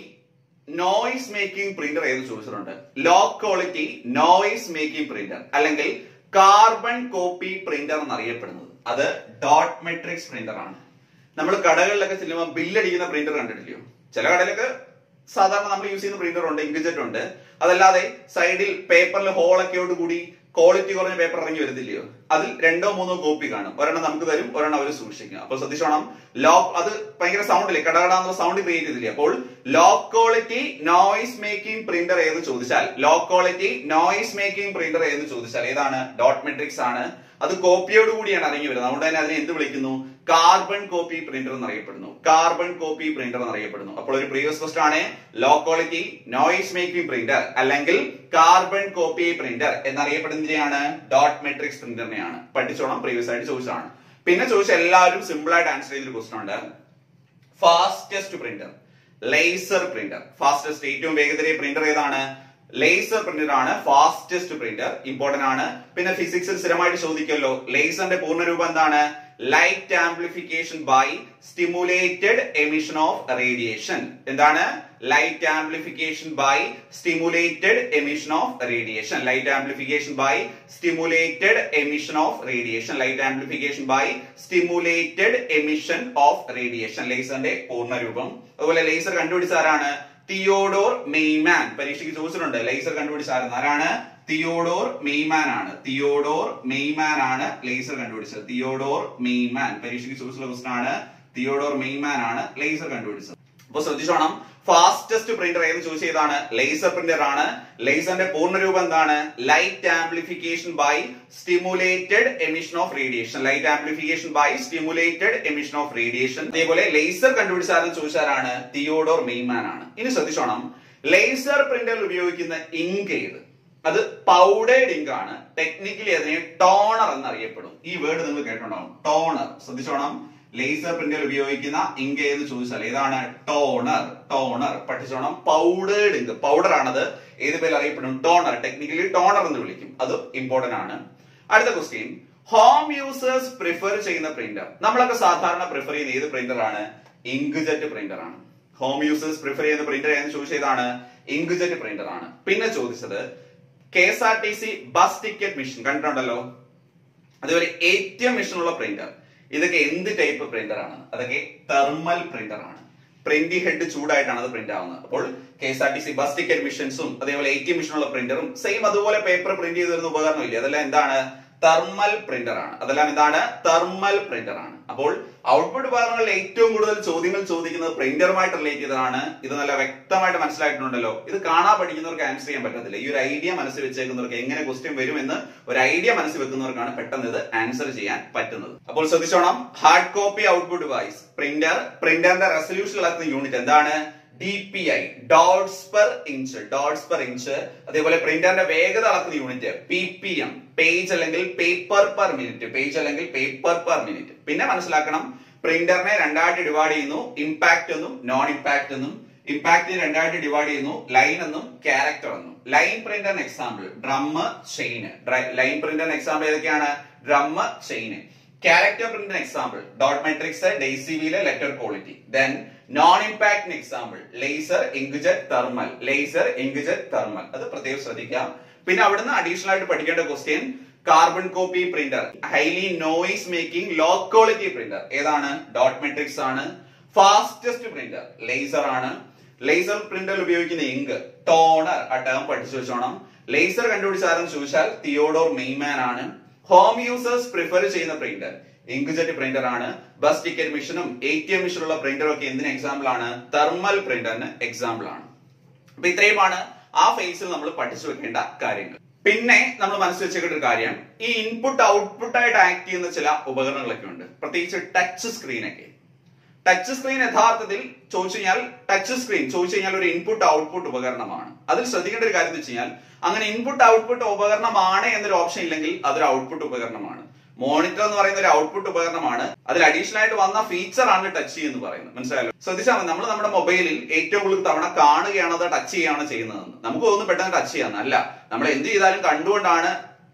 noise making printer ഏത് ചോദിച്ചിട്ടുണ്ട് low quality noise making printer അല്ലെങ്കിൽ കാർബൺ കോപ്പി പ്രിന്റർ എന്നറിയപ്പെടുന്നത് അത് ഡോട്ട് മെട്രിക്സ് പ്രിന്റർ ആണ് നമ്മൾ കടകളിലൊക്കെ ചെല്ലുമ്പോൾ ബില്ലടിക്കുന്ന പ്രിന്റർ കണ്ടിട്ടില്ലയോ ചില കടയിലൊക്കെ സാധാരണ നമ്മൾ യൂസ് ചെയ്യുന്ന പ്രിന്റർ ഉണ്ട് ഇങ്ക്ജെറ്റ് ഉണ്ട് അതല്ലാതെ സൈഡിൽ പേപ്പറിൽ ഹോളൊക്കെയോട് കൂടി ക്വാളിറ്റി കുറഞ്ഞ പേപ്പർ ഇറങ്ങി വരുന്നില്ലയോ അതിൽ രണ്ടോ മൂന്നോ കോപ്പി കാണും ഒരെണ്ണം നമുക്ക് തരും ഒരെണ്ണം അവർ സൂക്ഷിക്കും അപ്പൊ ശ്രദ്ധിച്ചോണം ലോ അത് ഭയങ്കര സൗണ്ടില്ലേ കടകടാന്നുള്ള സൗണ്ട് ക്രിയേറ്റ് ചെയ്തില്ലേ അപ്പോൾ low quality noise making printer ഏത് ചോദിച്ചാൽ low quality noise making printer ഏത് ചോദിച്ചാൽ ഏതാണ് ഡോട്ട് മെട്രിക്സ് ആണ് അത് കോപ്പിയോട് കൂടിയാണ് ഇറങ്ങി വരുന്നത് അതുകൊണ്ട് തന്നെ അതിനെ എന്ത് വിളിക്കുന്നു കാർബൺ കോപ്പി പ്രിന്റർ എന്നറിയപ്പെടുന്നു കാർബൺ കോപ്പി പ്രിന്റർ എന്നറിയപ്പെടുന്നു അപ്പോൾ ഒരു പ്രീവിയസ് ക്വസ്റ്റ് ആണ് low quality noise making printer അല്ലെങ്കിൽ കാർബൺ കോപ്പി പ്രിന്റർ എന്നറിയപ്പെടുന്നതിനെയാണ് ഡോട്ട് മെട്രിക്സ് പ്രിന്ററിനെയാണ് പഠിച്ചോണം പ്രീവിയസ് ആയിട്ട് ചോദിച്ചതാണ് പിന്നെ ചോദിച്ച എല്ലാവരും സിമ്പിൾ ആയിട്ട് ആൻസർ ചെയ്തൊരു ക്വസ്റ്റൻ ഉണ്ട് fastest printer laser printer fastest ഏറ്റവും വേഗതയേറിയ പ്രിന്റർ ഏതാണ് ലേസർ പ്രിന്റർ ആണ് ഫാസ്റ്റസ്റ്റ് പ്രിന്റർ ഇമ്പോർട്ടന്റ് ആണ് പിന്നെ ഫിസിക്സിൽ സ്ഥിരമായിട്ട് ചോദിക്കുമല്ലോ ലേസറിന്റെ പൂർണ്ണരൂപം എന്താണ് light amplification by stimulated emission of radiation എന്താണ് light amplification by stimulated emission of radiation light amplification by stimulated emission of radiation light amplification by stimulated emission of radiation ലേസറിന്റെ പൂർണ്ണരൂപം അതുപോലെ ലേസർ കണ്ടുപിടിച്ച ആരാണ് തിയോഡോർ മെയ്മാൻ പരീക്ഷയ്ക്ക് ചോദിച്ചിട്ടുണ്ട് ലേസർ കണ്ടുപിടിച്ച ആരെന്ന് ആരാണ് തിയോഡോർ മെയ്മാൻ ആണ് തിയോഡോർ മെയ്മാൻ ആണ് ലേസർ കണ്ടുപിടിച്ചത് തിയോഡോർ മെയ്മാൻ പരീക്ഷയ്ക്ക് ചോദിച്ചുള്ള ക്വസ്റ്റൻ ആണ് തിയോഡോർ മെയ്മാൻ ആണ് ലേസർ കണ്ടുപിടിച്ചത് അപ്പൊ ശ്രദ്ധിച്ചോണം ഫാസ്റ്റസ്റ്റ് പ്രിന്റർ ഏത് ചൂസ് ചെയ്താണ് ലേസർ പ്രിന്റർ ആണ് ലേസറിന്റെ പൂർണ്ണരൂപം എന്താണ് light amplification by stimulated emission of radiation light amplification by stimulated emission of radiation അതേപോലെ ലേസർ കണ്ടുപിടിച്ചാരെന്ന് ചോദിച്ചാരാണ് തിയോഡോർ മെയ്മാൻ ആണ് ഇനി ശ്രദ്ധിച്ചോണം ലേസർ പ്രിന്ററിൽ ഉപയോഗിക്കുന്ന ഇങ്ക് ഏത് അത് പൗഡേഡ് ഇങ്ക് ആണ് ടെക്നിക്കലി അതിനെ ടോണർ എന്നറിയപ്പെടും ഈ വേർഡ് നിങ്ങൾ കേട്ടിട്ടുണ്ടാവും ടോണർ ശ്രദ്ധിച്ചോണം ലേസർ പ്രിന്റർ ഉപയോഗിക്കുന്ന ഇങ്ക് ഏത് ചോദിച്ചാൽ ഏതാണ് ടോണർ ടോണർ പഠിച്ചോണം പൗഡേഡ് ഇങ്ക് പൗഡർ ആണത് ഏത് പേരിൽ അറിയപ്പെടും ടോണർ ടെക്നിക്കലി ടോണർ എന്ന് വിളിക്കും അത് ഇമ്പോർട്ടന്റ് ആണ് അടുത്ത ക്വസ്റ്റ്യൻ ഹോം യൂസേഴ്സ് പ്രിഫർ ചെയ്യുന്ന പ്രിന്റർ നമ്മളൊക്കെ സാധാരണ പ്രിഫർ ചെയ്യുന്ന ഏത് പ്രിന്റർ ആണ് ഇങ്ക്ജെറ്റ് പ്രിന്റർ ആണ് ഹോം യൂസേഴ്സ് പ്രിഫർ ചെയ്യുന്ന പ്രിന്റർ എന്ന് ചോദിച്ചതാണ് ഇങ്ക്ജെറ്റ് പ്രിന്റർ ആണ് പിന്നെ ചോദിച്ചത് K S R T C bus ticket machine കണ്ടിട്ടുണ്ടല്ലോ അതുപോലെ എ ടി എം മെഷീൻ ഉള്ള പ്രിന്റർ ഇതൊക്കെ എന്ത് ടൈപ്പ് പ്രിന്റർ ആണ് അതൊക്കെ തെർമൽ പ്രിന്റർ ആണ് പ്രിന്റി ഹെഡ് ചൂടായിട്ടാണ് അത് പ്രിന്റ് ആവുന്നത് അപ്പോൾ K S R T C bus ticket മിഷൻസും അതേപോലെ എ ടി എം മെഷീനുള്ള പ്രിന്ററും സെയിം അതുപോലെ പേപ്പർ പ്രിന്റ് ചെയ്ത് തരുന്ന ഉപകരണം ഇല്ലേ അതെല്ലാം എന്താണ് തെർമൽ പ്രിന്റർ ആണ് അതെല്ലാം എന്താണ് തെർമൽ പ്രിന്റർ ആണ് അപ്പോൾ ഔട്ട്പുട്ട് ഉപകരണങ്ങളിൽ ഏറ്റവും കൂടുതൽ ചോദ്യങ്ങൾ ചോദിക്കുന്നത് പ്രിന്ററുമായിട്ട് റിലേറ്റ് ചെയ്തതാണ് ഇത് നല്ല വ്യക്തമായിട്ട് മനസ്സിലായിട്ടുണ്ടല്ലോ ഇത് കാണാൻ പഠിക്കുന്നവർക്ക് ആൻസർ ചെയ്യാൻ പറ്റത്തില്ല ഈ ഒരു ഐഡിയ മനസ്സിൽ വെച്ചേക്കുന്നവർക്ക് എങ്ങനെ ക്വസ്റ്റ്യൻ വരുമെന്ന് ഒരു ഐഡിയ മനസ്സിൽ വെക്കുന്നവർക്കാണ് പെട്ടെന്ന് ഇത് ആൻസർ ചെയ്യാൻ പറ്റുന്നത് അപ്പോൾ ശ്രദ്ധിച്ചോണം hard copy output device printer പ്രിന്ററിന്റെ റെസൊല്യൂഷൻ ഇളക്കുന്ന യൂണിറ്റ് എന്താണ് D P I dots per inch dots per inch അതേപോലെ പ്രിന്ററിന്റെ വേഗത അളക്കുന്ന unit P P M page അല്ലെങ്കിൽ പേപ്പർ പെർ മിനിറ്റ് പേജ് അല്ലെങ്കിൽ പേപ്പർ പെർ മിനിറ്റ് പിന്നെ മനസ്സിലാക്കണം പ്രിന്ററിനെ രണ്ടായിട്ട് ഡിവൈഡ് ചെയ്യുന്നു ഇമ്പാക്ട് എന്നും നോൺ ഇമ്പാക്ട് എന്നും ഇമ്പാക്റ്റിനെ രണ്ടായിട്ട് ഡിവൈഡ് ചെയ്യുന്നു ലൈൻ എന്നും ക്യാരക്ടർ എന്നും ലൈൻ പ്രിന്ററിന് എക്സാമ്പിൾ ഡ്രം ചെയിന് ലൈൻ പ്രിന്ററിന് എക്സാമ്പിൾ ഏതൊക്കെയാണ് ഡ്രം ചെയിന് ക്യാരക്ടർ പ്രിന്റിന് എക്സാമ്പിൾ ഡോട്ട് മെട്രിക്സ് ഡെയ്സിവിയിലെ ലെറ്റർ ക്വാളിറ്റി ദെൻ നോൺ ഇമ്പാക്ടിന് example laser inkjet thermal laser inkjet thermal അത് പ്രത്യേകം ശ്രദ്ധിക്കാം പിന്നെ അവിടുന്ന് അഡീഷണൽ ആയിട്ട് പഠിക്കേണ്ട question carbon copy printer highly noise making low quality printer ഏതാണ് ഡോട്ട് മെട്രിക്സ് ആണ് ഫാസ്റ്റസ്റ്റ് പ്രിന്റർ ലേസർ ആണ് ലേസർ പ്രിന്ററിൽ ഉപയോഗിക്കുന്ന ഇങ്ക് ടോണർ ആ ടേം പഠിച്ചു വെച്ചോണം ലേസർ കണ്ടുപിടിച്ചാരെന്ന് ചോദിച്ചാൽ തിയോഡോർ മെയ്മാൻ ആണ് ഹോം യൂസേഴ്സ് പ്രിഫർ ചെയ്യുന്ന പ്രിന്റർ ഇങ്ക്ജെറ്റ് പ്രിന്റർ ആണ് ബസ് ടിക്കറ്റ് മിഷനും എ ടി എം മിഷനുള്ള പ്രിന്റർ ഒക്കെ എന്തിന് എക്സാമ്പിൾ ആണ് തെർമൽ പ്രിന്ററിന് എക്സാമ്പിൾ ആണ് അപ്പൊ ഇത്രയുമാണ് ആ ഫേസിൽ നമ്മൾ പഠിച്ചു വെക്കേണ്ട കാര്യങ്ങൾ പിന്നെ നമ്മൾ മനസ്സിൽ വെച്ചേക്കേണ്ട ഒരു കാര്യം ഈ ഇൻപുട്ട് ഔട്ട്പുട്ട് ആയിട്ട് ആക്ട് ചെയ്യുന്ന ചില ഉപകരണങ്ങളൊക്കെ ഉണ്ട് പ്രത്യേകിച്ച് ടച്ച് സ്ക്രീൻ ഒക്കെ ടച്ച് സ്ക്രീൻ യഥാർത്ഥത്തിൽ ചോദിച്ചു കഴിഞ്ഞാൽ ടച്ച് സ്ക്രീൻ ചോദിച്ചു കഴിഞ്ഞാൽ ഒരു ഇൻപുട്ട് ഔട്ട്പുട്ട് ഉപകരണമാണ് അതിൽ ശ്രദ്ധിക്കേണ്ട ഒരു കാര്യം എന്ന് വെച്ച് കഴിഞ്ഞാൽ അങ്ങനെ ഇൻപുട്ട് ഔട്ട്പുട്ട് ഉപകരണമാണ് എന്നൊരു ഓപ്ഷൻ ഇല്ലെങ്കിൽ അതൊരു ഔട്ട്പുട്ട് ഉപകരണമാണ് മോണിറ്റർ എന്ന് പറയുന്ന ഒരു ഔട്ട്പുട്ട് ഉപകരണമാണ് അതിൽ അഡീഷണൽ ആയിട്ട് വന്ന ഫീച്ചർ ആണ് ടച്ച് എന്ന് പറയുന്നത് മനസ്സിലായല്ലോ ശ്രദ്ധിച്ചാൽ മതി നമ്മൾ നമ്മുടെ മൊബൈലിൽ ഏറ്റവും കൂടുതൽ തവണ കാണുകയാണോ അതോ ടച്ച് ചെയ്യുകയാണോ ചെയ്യുന്നതെന്ന് നമുക്ക് തോന്നുന്നു പെട്ടെന്ന് ടച്ച് ചെയ്യാന്ന് അല്ല നമ്മൾ എന്ത് ചെയ്താലും കണ്ടുകൊണ്ടാണ്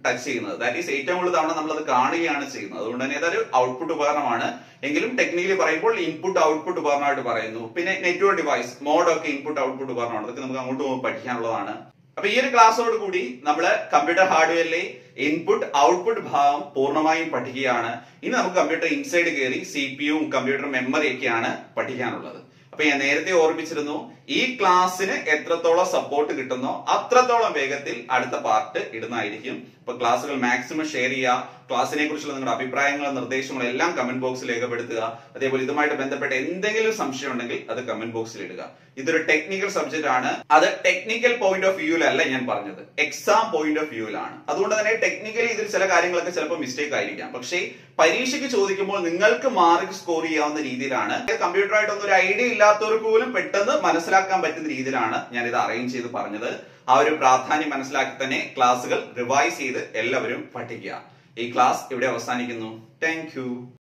ടച്ച് ചെയ്യുന്നത് ദാറ്റ് ഈസ് ഏറ്റവും കൂടുതൽ തവണ നമ്മൾ അത് കാണുകയാണ് ചെയ്യുന്നത് അതുകൊണ്ട് തന്നെ അതൊരു ഔട്ട്പുട്ട് ഉപകരണമാണ് എങ്കിലും ടെക്നിക്കലി പറയുമ്പോൾ ഇൻപുട്ട് ഔട്ട്പുട്ട് ഉപകരണമായിട്ട് പറയുന്നു പിന്നെ നെറ്റ്വർക്ക് ഡിവൈസ് മോഡൊക്കെ ഇൻപുട്ട് ഔട്ട്പുട്ട് ഉപകരണമാണ് അതൊക്കെ നമുക്ക് അങ്ങോട്ട് പോകുമ്പോൾ പഠിക്കാനുള്ളതാണ് അപ്പൊ ഈ ഒരു ക്ലാസ്സോട് കൂടി നമ്മൾ കമ്പ്യൂട്ടർ ഹാർഡ്വെയറിലെ ഇൻപുട്ട് ഔട്ട്പുട്ട് ഭാഗം പൂർണ്ണമായും പഠിക്കുകയാണ് ഇനി നമുക്ക് കമ്പ്യൂട്ടർ ഇൻസൈഡ് കയറി സി പി യും കമ്പ്യൂട്ടർ മെമ്മറിയൊക്കെയാണ് പഠിക്കാനുള്ളത് അപ്പൊ ഞാൻ നേരത്തെ ഓർമ്മിച്ചിരുന്നു ഈ ക്ലാസ്സിന് എത്രത്തോളം സപ്പോർട്ട് കിട്ടുന്നോ അത്രത്തോളം വേഗത്തിൽ അടുത്ത പാർട്ട് ഇടുന്നതായിരിക്കും അപ്പൊ ക്ലാസ്സുകൾ മാക്സിമം ഷെയർ ചെയ്യുക ക്ലാസ്സിനെ കുറിച്ചുള്ള നിങ്ങളുടെ അഭിപ്രായങ്ങളും നിർദ്ദേശങ്ങളും എല്ലാം കമന്റ് ബോക്സിൽ രേഖപ്പെടുത്തുക അതേപോലെ ഇതുമായിട്ട് ബന്ധപ്പെട്ട എന്തെങ്കിലും സംശയം ഉണ്ടെങ്കിൽ അത് കമന്റ് ബോക്സിൽ ഇടുക ഇതൊരു ടെക്നിക്കൽ സബ്ജക്റ്റ് ആണ് അത് ടെക്നിക്കൽ പോയിന്റ് ഓഫ് വ്യൂവിലല്ല ഞാൻ പറഞ്ഞത് എക്സാം പോയിന്റ് ഓഫ് വ്യൂവിലാണ് അതുകൊണ്ട് തന്നെ ടെക്നിക്കലി ഇതിൽ ചില കാര്യങ്ങളൊക്കെ ചിലപ്പോൾ മിസ്റ്റേക്ക് ആയിരിക്കാം പക്ഷേ പരീക്ഷയ്ക്ക് ചോദിക്കുമ്പോൾ നിങ്ങൾക്ക് മാർക്ക് സ്കോർ ചെയ്യാവുന്ന രീതിയിലാണ് കമ്പ്യൂട്ടറായിട്ടൊന്നും ഒരു ഐഡിയ ഇല്ലാത്തവർക്ക് പോലും പെട്ടെന്ന് മനസ്സിലാക്കാൻ പറ്റുന്ന രീതിയിലാണ് ഞാൻ ഇത് അറേഞ്ച് ചെയ്ത് പറഞ്ഞത് ആ ഒരു പ്രാധാന്യം മനസ്സിലാക്കി തന്നെ ക്ലാസ്സുകൾ റിവൈസ് ചെയ്ത് എല്ലാവരും പഠിക്കുക ഈ ക്ലാസ് ഇവിടെ അവസാനിക്കുന്നു താങ്ക്